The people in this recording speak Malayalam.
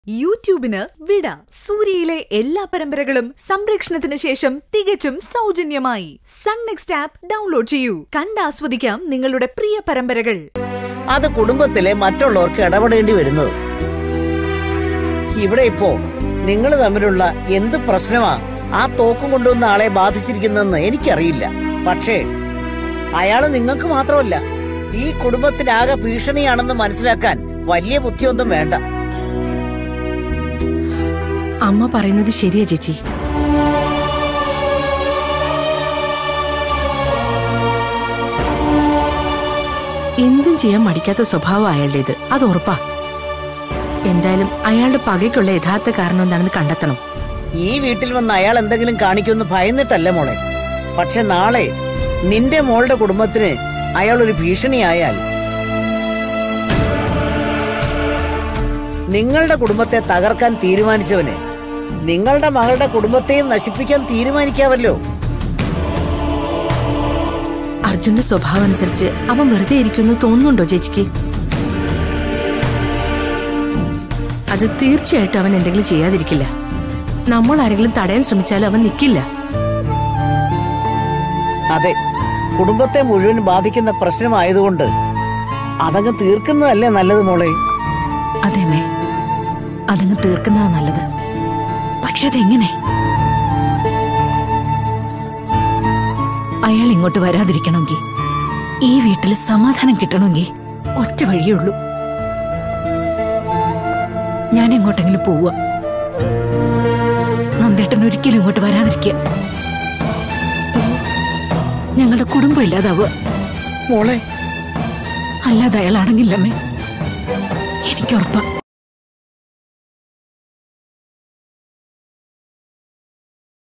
യൂട്യൂബിന് വിട സൂര്യയിലെ എല്ലാ പരമ്പരകളും സംരക്ഷണത്തിന് ശേഷം തികച്ചും സൗജന്യമായി സൺ നെക്സ്റ്റ് ആപ്പ് ഡൗൺലോഡ് ചെയ്യൂ കണ്ടാസ്വദിക്കാം നിങ്ങളുടെ പ്രിയ പരമ്പരകൾ അത് കുടുംബത്തിലെ മറ്റുള്ളവർക്ക് ഇടപെടേണ്ടി വരുന്നത് ഇവിടെ ഇപ്പോ നിങ്ങൾ തമ്മിലുള്ള എന്ത് പ്രശ്നമാ ആ തോക്കും കൊണ്ടുവന്ന ആളെ ബാധിച്ചിരിക്കുന്നതെന്ന് എനിക്കറിയില്ല പക്ഷേ അയാള് നിങ്ങൾക്ക് മാത്രമല്ല ഈ കുടുംബത്തിനാകെ ഭീഷണിയാണെന്ന് മനസ്സിലാക്കാൻ വലിയ ബുദ്ധിയൊന്നും വേണ്ട അമ്മ പറയുന്നത് ശരിയാ ചേച്ചി എന്തും ചെയ്യാൻ മടിക്കാത്ത സ്വഭാവം അയാളുടേത് അത് ഉറപ്പാ എന്തായാലും അയാളുടെ പകയ്ക്കുള്ള യഥാർത്ഥ കാരണം എന്താണെന്ന് കണ്ടെത്തണം ഈ വീട്ടിൽ വന്ന് അയാൾ എന്തെങ്കിലും കാണിക്കുമെന്ന് ഭയന്നിട്ടല്ല മോളെ പക്ഷെ നാളെ നിന്റെ മോളുടെ കുടുംബത്തിന് അയാൾ ഒരു ഭീഷണിയായാൽ നിങ്ങളുടെ കുടുംബത്തെ തകർക്കാൻ തീരുമാനിച്ചവന് നിങ്ങളുടെ മകളുടെ കുടുംബത്തെയും നശിപ്പിക്കാൻ തീരുമാനിക്കാവല്ലോ അർജുന്റെ സ്വഭാവം അനുസരിച്ച് അവൻ വെറുതെ ഇരിക്കുന്നു തോന്നുന്നുണ്ടോ ചേച്ചിക്ക് അത് തീർച്ചയായിട്ടും അവൻ എന്തെങ്കിലും ചെയ്യാതിരിക്കില്ല നമ്മൾ ആരെങ്കിലും തടയാൻ ശ്രമിച്ചാലും അവൻ നിൽക്കില്ല അതെ കുടുംബത്തെ മുഴുവൻ ബാധിക്കുന്ന പ്രശ്നമായതുകൊണ്ട് അതങ്ങ് തീർക്കുന്നതല്ലേ നല്ലത് മോളെ അതെ മേ അതങ്ങ് തീർക്കുന്നതാ നല്ലത് പക്ഷെ അതെങ്ങനെ അയാൾ ഇങ്ങോട്ട് വരാതിരിക്കണമെങ്കിൽ ഈ വീട്ടിൽ സമാധാനം കിട്ടണമെങ്കിൽ ഒറ്റ വഴിയേ ഉള്ളൂ ഞാൻ എങ്ങോട്ടെങ്കിലും പോവുക നന്ദേട്ടൻ ഒരിക്കലും ഇങ്ങോട്ട് വരാതിരിക്കുക ഞങ്ങളുടെ കുടുംബം ഇല്ലാതാവുക മോളെ അല്ലാതെ അയാൾ അടങ്ങില്ലമ്മേ എനിക്കുറപ്പാ